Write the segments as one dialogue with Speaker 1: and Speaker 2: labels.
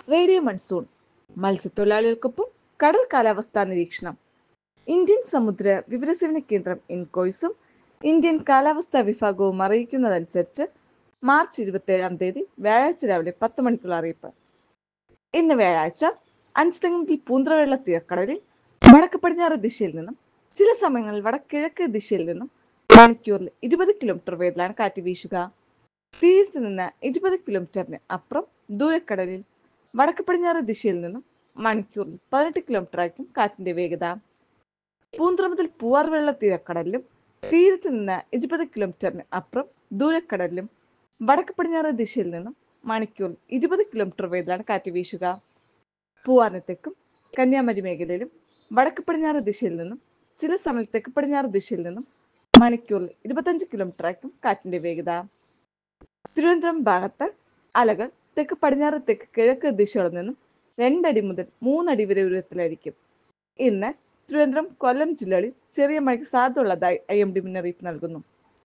Speaker 1: radio monsoon മത്സ്യത്തൊഴിലാളികൾക്കൊപ്പം കടൽ കാലാവസ്ഥാ നിരീക്ഷണം ഇന്ത്യൻ സമുദ്ര വിവരസേവന കേന്ദ്രം ഇൻകോയ്സും ഇന്ത്യൻ കാലാവസ്ഥാ വിഭാഗവും അറിയിക്കുന്നതനുസരിച്ച് മാർച്ച് ഇരുപത്തേഴാം തീയതി വ്യാഴാഴ്ച രാവിലെ പത്ത് മണിക്കുള്ള അറിയിപ്പ് ഇന്ന് വ്യാഴാഴ്ച അഞ്ചുതെങ്ങിൽ പൂന്തറവെള്ള തീരക്കടലിൽ വടക്ക് പടിഞ്ഞാറ് ദിശയിൽ നിന്നും ചില സമയങ്ങളിൽ വടക്കിഴക്ക് ദിശയിൽ നിന്നും മണിക്കൂറിൽ ഇരുപത് കിലോമീറ്റർ വേഗത്തിലാണ് കാറ്റ് വീശുക തീരത്ത് നിന്ന് ഇരുപത് കിലോമീറ്ററിന് അപ്പുറം ദൂരക്കടലിൽ വടക്ക് പടിഞ്ഞാറ് ദിശയിൽ നിന്നും മണിക്കൂറിൽ പതിനെട്ട് കിലോമീറ്റർ ആയിരിക്കും കാറ്റിന്റെ വേഗത പൂന്തറ മുതൽ പൂവാർവെള്ള തീരക്കടലിലും തീരത്ത് നിന്ന് ഇരുപത് കിലോമീറ്ററിന് അപ്പുറം ദൂരക്കടലിലും വടക്ക് പടിഞ്ഞാറ് ദിശയിൽ നിന്നും മണിക്കൂറിൽ ഇരുപത് കിലോമീറ്റർ വേഗത്തിലാണ് കാറ്റ് വീശുക പൂവാറിന് തെക്കും കന്യാകുമാരി മേഖലയിലും വടക്ക് പടിഞ്ഞാറ് ദിശയിൽ നിന്നും ചില സമയം തെക്ക് പടിഞ്ഞാറ് ദിശയിൽ നിന്നും മണിക്കൂറിൽ ഇരുപത്തഞ്ച് കിലോമീറ്റർ ആയിരിക്കും കാറ്റിന്റെ വേഗത തിരുവനന്തപുരം ഭാഗത്ത് അലകൾ തെക്ക് പടിഞ്ഞാറ് തെക്ക് കിഴക്ക് ദിശകളിൽ നിന്നും രണ്ടടി മുതൽ മൂന്നടി വരെ ഉയരത്തിലായിരിക്കും ഇന്ന് തിരുവനന്തപുരം കൊല്ലം ജില്ലകളിൽ ചെറിയ മഴയ്ക്ക് സാധ്യതയുള്ളതായി ഐ എം ഡി മുന്നറിയിപ്പ് നൽകുന്നു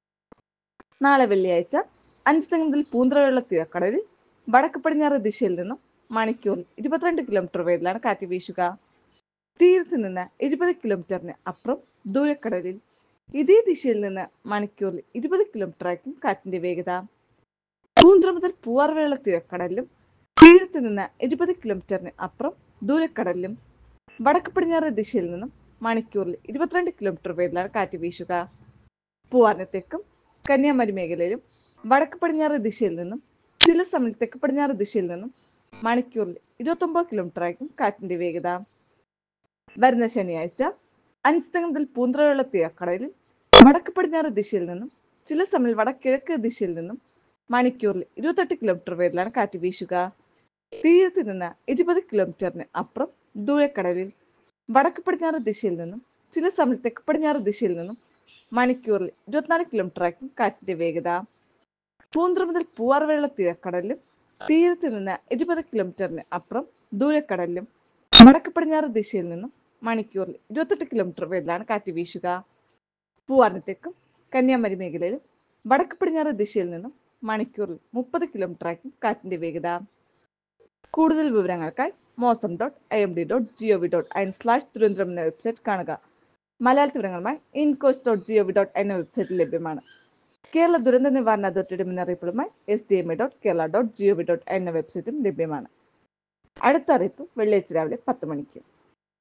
Speaker 1: നാളെ വെള്ളിയാഴ്ച അഞ്ചുതെങ്ങ് മുതൽ പൂന്തറയുള്ള തീരക്കടലിൽ വടക്ക് പടിഞ്ഞാറ് ദിശയിൽ നിന്നും മണിക്കൂറിൽ ഇരുപത്തിരണ്ട് കിലോമീറ്റർ വേഗത്തിലാണ് കാറ്റ് വീശുക തീരത്ത് നിന്ന് ഇരുപത് കിലോമീറ്ററിന് അപ്പുറം ദൂരക്കടലിൽ ഇതേ ദിശയിൽ നിന്ന് മണിക്കൂറിൽ ഇരുപത് കിലോമീറ്റർ ആയിരിക്കും കാറ്റിന്റെ വേഗത പൂന്തറ മുതൽ പൂവാർവേള തീരക്കടലിലും തീരത്ത് നിന്ന് ഇരുപത് കിലോമീറ്ററിന് അപ്പുറം ദൂരക്കടലിലും വടക്ക് പടിഞ്ഞാറ് ദിശയിൽ നിന്നും മണിക്കൂറിൽ ഇരുപത്തിരണ്ട് കിലോമീറ്റർ വേഗത്തിലാണ് കാറ്റ് വീശുക പൂവാറിന് തെക്കും കന്യാകുമാരി മേഖലയിലും വടക്ക് പടിഞ്ഞാറ് ദിശയിൽ നിന്നും ചില സമയം തെക്ക് പടിഞ്ഞാറ് ദിശയിൽ നിന്നും മണിക്കൂറിൽ ഇരുപത്തൊമ്പത് കിലോമീറ്റർ ആയിരിക്കും കാറ്റിന്റെ വേഗത വരുന്ന ശനിയാഴ്ച അഞ്ചുതെങ്ങ് മുതൽ പൂന്തറയുള്ള തീരക്കടലിൽ വടക്ക് പടിഞ്ഞാറ് ദിശയിൽ നിന്നും ചില സമയം വടക്കിഴക്ക് ദിശയിൽ നിന്നും മണിക്കൂറിൽ ഇരുപത്തെട്ട് കിലോമീറ്റർ വേഗത്തിലാണ് കാറ്റ് വീശുക തീരത്ത് നിന്ന് ഇരുപത് കിലോമീറ്ററിന് അപ്പുറം ദൂരക്കടലിൽ വടക്ക് പടിഞ്ഞാറ് ദിശയിൽ നിന്നും ചില സമയം തെക്ക് പടിഞ്ഞാറ് ദിശയിൽ നിന്നും മണിക്കൂറിൽ ഇരുപത്തിനാല് കിലോമീറ്റർ ആയിരിക്കും കാറ്റിന്റെ വേഗത പൂന്തറ മുതൽ പൂവാർവെള്ള തീരക്കടലിലും തീരത്ത് നിന്ന് ഇരുപത് കിലോമീറ്ററിന് അപ്പുറം ദൂരക്കടലിലും വടക്ക് പടിഞ്ഞാറ് ദിശയിൽ നിന്നും മണിക്കൂറിൽ ഇരുപത്തെട്ട് കിലോമീറ്റർ വേഗത്തിലാണ് കാറ്റ് വീശുക പൂവാറിന് തെക്കും കന്യാകുമാരി മേഖലയിലും വടക്ക് പടിഞ്ഞാറ് ദിശയിൽ നിന്നും മണിക്കൂറിൽ മുപ്പത് കിലോമീറ്റർ ആയിരിക്കും കാറ്റിന്റെ വേഗത കൂടുതൽ വിവരങ്ങൾക്കായി mausam dot I M D dot G O V dot I N slash Thiruvananthapuram എന്ന വെബ്സൈറ്റ് കാണുക മലയാള വിവരങ്ങളുമായി INCOIS dot G O V dot എന്ന വെബ്സൈറ്റിൽ ലഭ്യമാണ് കേരള ദുരന്ത നിവാരണ അതോറിറ്റിയുടെ മുന്നറിയിപ്പുകളുമായി S D M A dot Kerala dot G O V dot എന്ന വെബ്സൈറ്റും ലഭ്യമാണ് അടുത്ത അറിയിപ്പ് വെള്ളിയാഴ്ച രാവിലെ പത്ത് മണിക്ക്